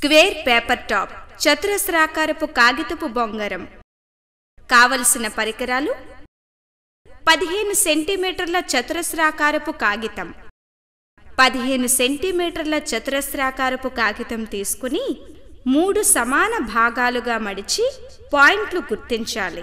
square paper top చతురస్రాకారపు కాగితపు బొంగరం కావలసిన పరికరాలు పదిహేను సెంటీమీటర్ల చతురస్రాకారపు కాగితం పదిహేను సెంటీమీటర్ల చతురస్రాకారపు కాగితం తీసుకుని మూడు సమాన భాగాలుగా మడిచి పాయింట్లు గుర్తించాలి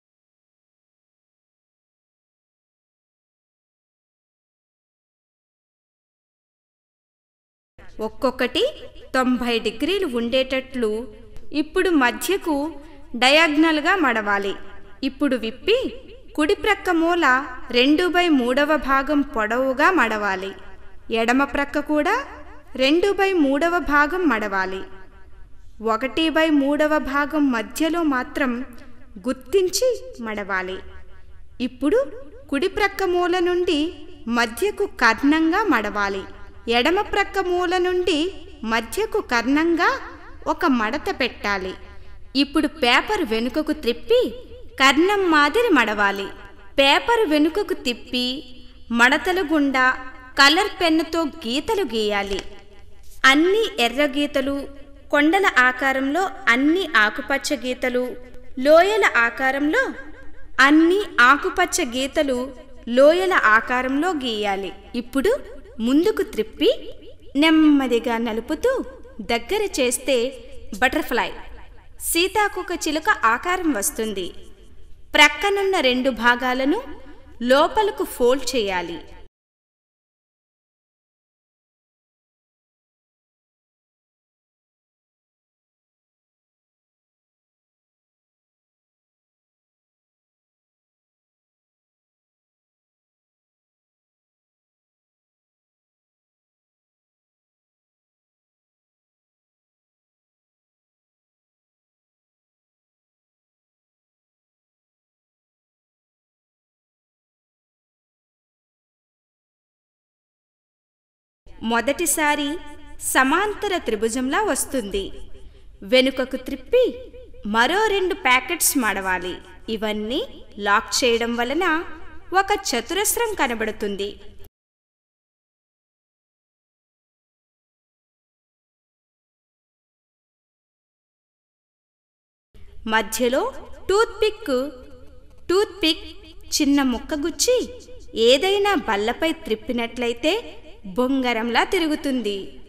ఒక్కొక్కటి తొంభై డిగ్రీలు ఉండేటట్లు ఇప్పుడు మధ్యకు డయాగ్నల్గా మడవాలి ఇప్పుడు విప్పి కుడి ప్రక్క మూల రెండు బై మూడవ భాగం పొడవుగా మడవాలి ఎడమ ప్రక్క కూడా రెండు బై మూడవ భాగం మడవాలి ఒకటి బై మూడవ భాగం మధ్యలో మాత్రం గుర్తించి మడవాలి ఇప్పుడు కుడి ప్రక్క మూల నుండి మధ్యకు కర్ణంగా మడవాలి ఎడమ ప్రక్క మూల నుండి మధ్యకు కర్ణంగా ఒక మడత పెట్టాలి ఇప్పుడు పేపర్ వెనుకకు త్రిప్పి కర్ణం మాదిరి మడవాలి పేపర్ వెనుకకు తిప్పి మడతల గుండా కలర్ పెన్నుతో గీతలు గీయాలి అన్ని ఎర్ర గీతలు కొండల ఆకారంలో అన్ని ఆకుపచ్చ గీతలు లోయల ఆకారంలో అన్ని ఆకుపచ్చ గీతలు లోయల ఆకారంలో గీయాలి ఇప్పుడు ముందుకు త్రిప్పి నెమ్మదిగా నలుపుతూ దగ్గర చేస్తే బటర్ఫ్లై సీతాకోక చిలుక ఆకారం వస్తుంది ప్రక్కనున్న రెండు భాగాలను లోపలకు ఫోల్డ్ చేయాలి మొదటిసారి సమాంతర త్రిభుజంలా వస్తుంది వెనుకకు త్రిప్పి మరో రెండు ప్యాకెట్స్ మడవాలి ఇవన్నీ లాక్ చేయడం వలన ఒక చతురస్రం కనబడుతుంది మధ్యలో టూత్పిక్ టూత్పిక్ చిన్న ముక్క గుచ్చి ఏదైనా బల్లపై త్రిప్పినట్లయితే బొంగరంలా తిరుగుతుంది